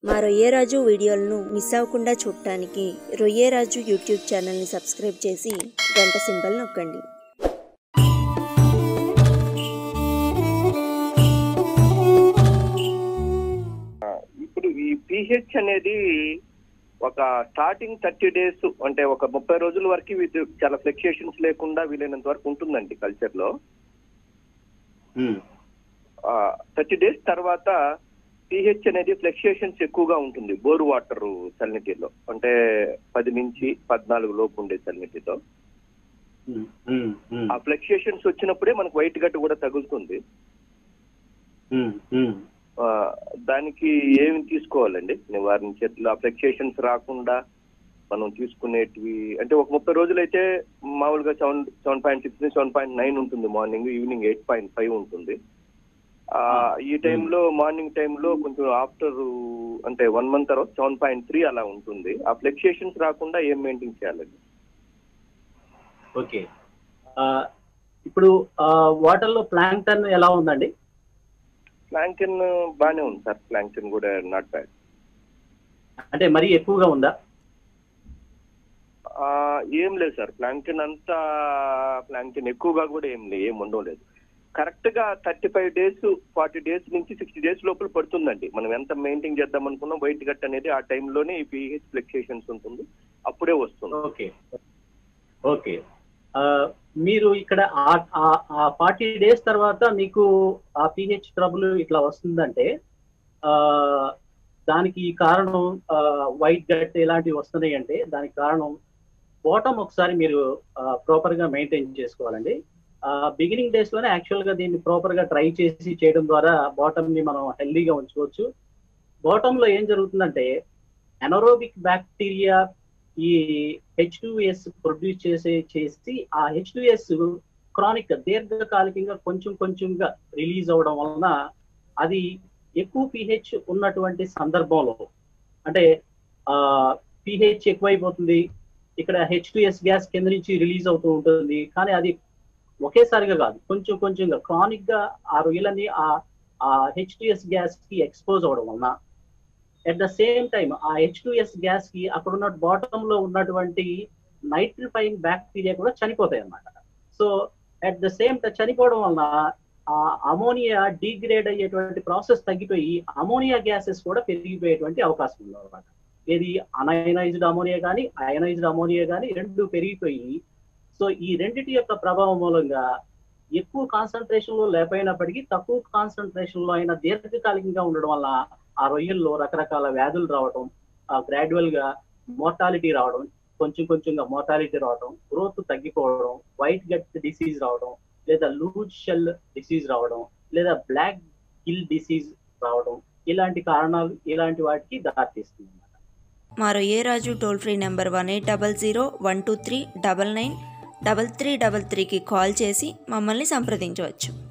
మా రొయ్యరాజు వీడియోలను మిస్ అవ్వకుండా చూడటానికి రొయ్యరాజు యూట్యూబ్ ఛానల్ని సబ్స్క్రైబ్ చేసి గంట సింబల్ నొక్కండి ఇప్పుడు ఈ పిహెచ్ అనేది ఒక స్టార్టింగ్ థర్టీ డేస్ అంటే ఒక ముప్పై రోజుల వరకు ఇది చాలా ఫ్లక్చుయేషన్స్ లేకుండా వీలైనంత వరకు ఉంటుందండి కల్చర్ లో థర్టీ డేస్ తర్వాత పిహెచ్ అనేది ఫ్లక్చుయేషన్స్ ఎక్కువగా ఉంటుంది బోర్ వాటర్ సల్నిటీలో అంటే పది నుంచి పద్నాలుగు లోపు ఉండే సల్నిటీతో ఆ ఫ్లక్చుయేషన్స్ వచ్చినప్పుడే మనకు వైట్ గట్టు కూడా తగులుతుంది ఆ, దానికి ఏమి తీసుకోవాలండి నివారించేట్లు ఆ ఫ్లక్చుయేషన్స్ రాకుండా మనం తీసుకునేటివి అంటే ఒక ముప్పై రోజులైతే మామూలుగా సెవెన్ సెవెన్ పాయింట్ సిక్స్ నుంచి సెవెన్ పాయింట్ నైన్ ఉంటుంది morning evening eight point five ఉంటుంది ఆ, ఈ టైంలో మార్నింగ్ టైంలో కొంచెం ఆఫ్టర్ అంటే వన్ మంత్ తర్వాత సెవెన్ పాయింట్ త్రీ అలా ఉంటుంది ఆ ఫ్లక్చుయేషన్స్ రాకుండా ఏం మెయింటైన్ చేయాలండి ఓకే ఆ, ఇప్పుడు వాటర్ లో ప్లాంక్టన్ ఎలా ఉందండి ప్లాంకిన్ బాగానే ఉంది సార్ ప్లాంకిన్ కూడా నాట్ బ్యాడ్ అంటే మరీ ఎక్కువగా ఉందా ఆ, ఏం లేదు సార్ ప్లాంకిన్ అంతా ప్లాంకిన్ ఎక్కువగా కూడా ఏం లేదు ఏం ఉండలేదు కరెక్ట్ గా thirty five days forty days నుంచి సిక్స్టీ డేస్ లోపల పడుతుందండి మనం ఎంత మెయింటైన్ చేద్దాం అనుకున్నాం వైట్ గట్ అనేది ఆ టైంలోనే ఈ పిహెచ్ ఫ్లక్చుయేషన్స్ ఉంటుంది అప్పుడే వస్తుంది ఓకే ఓకే ఆ, మీరు ఇక్కడ ఆ ఫార్టీ డేస్ తర్వాత మీకు ఆ పిహెచ్ ట్రబుల్ ఇట్లా వస్తుందంటే ఆ, దానికి కారణం వైట్ గట్ ఇలాంటివి వస్తున్నాయి అంటే దానికి కారణం బాటమ్ ఒకసారి మీరు ప్రాపర్ గా మెయింటైన్ చేసుకోవాలండి బిగినింగ్ డేస్ లోనే యాక్చువల్ గా దీన్ని ప్రాపర్ గా ట్రై చేసి చేయడం ద్వారా బాటమ్ ని మనం హెల్దీగా ఉంచుకోవచ్చు బాటమ్ లో ఏం జరుగుతుందంటే అనరోబిక్ బ్యాక్టీరియా ఈ హెచ్ ఎస్ ప్రొడ్యూస్ చేసే చేసి ఆ హెచ్ ఎస్ క్రానిక్ దీర్ఘకాలికంగా కొంచెం కొంచెంగా రిలీజ్ అవడం వలన అది ఎక్కువ పిహెచ్ ఉన్నటువంటి సందర్భంలో అంటే పిహెచ్ ఎక్కువైపోతుంది ఇక్కడ హెచ్ ఎస్ గ్యాస్ కింద నుంచి రిలీజ్ అవుతూ ఉంటుంది కానీ అది ఒకేసారిగా కాదు కొంచెం కొంచెంగా క్రానిక్ గా ఆ రొయ్యలని ఆ ఆ హెచ్ గ్యాస్ కి ఎక్స్పోజ్ అవడం వలన అట్ ద సేమ్ టైం ఆ హెచ్ ఎస్ గ్యాస్ కి అక్కడ ఉన్న బాటమ్ లో ఉన్నటువంటి నైట్రిఫైయింగ్ బ్యాక్టీరియా కూడా చనిపోతాయి అన్నమాట so at the same time చనిపోవడం వలన ఆ అమోనియా డిగ్రేడ్ అయ్యేటువంటి ప్రాసెస్ తగ్గిపోయి అమోనియా గ్యాసెస్ కూడా పెరిగిపోయేటువంటి అవకాశం ఉంది అనమాట ఏది అనయనైజ్డ్ అమోనియా కానీ అయనైజ్డ్ అమోనియా కానీ రెండు పెరిగిపోయి సో ఈ రెండిటి యొక్క ప్రభావం మూలంగా ఎక్కువ కాన్సన్ట్రేషన్ లో లేకపోయినప్పటికీ తక్కువ కాన్సన్ట్రేషన్ లో అయినా దీర్ఘకాలికంగా ఉండడం వల్ల ఆ రొయ్యల్లో రకరకాల వ్యాధులు రావడం గ్రాడ్యువల్ గా మోర్టాలిటీ రావడం కొంచెం కొంచెంగా మోర్టాలిటీ రావడం గ్రోత్ తగ్గిపోవడం వైట్ గట్ డిసీజ్ రావడం లేదా లూజ్ షెల్ డిసీజ్ రావడం లేదా బ్లాక్ గిల్ డిసీజ్ రావడం ఇలాంటి కారణాలు ఇలాంటి వాటికి దారితీస్తుంది అన్నమాట మా Royyaraju toll free number one eight double zero one two three double nine double three double త్రీకి కాల్ చేసి మమ్మల్ని సంప్రదించవచ్చు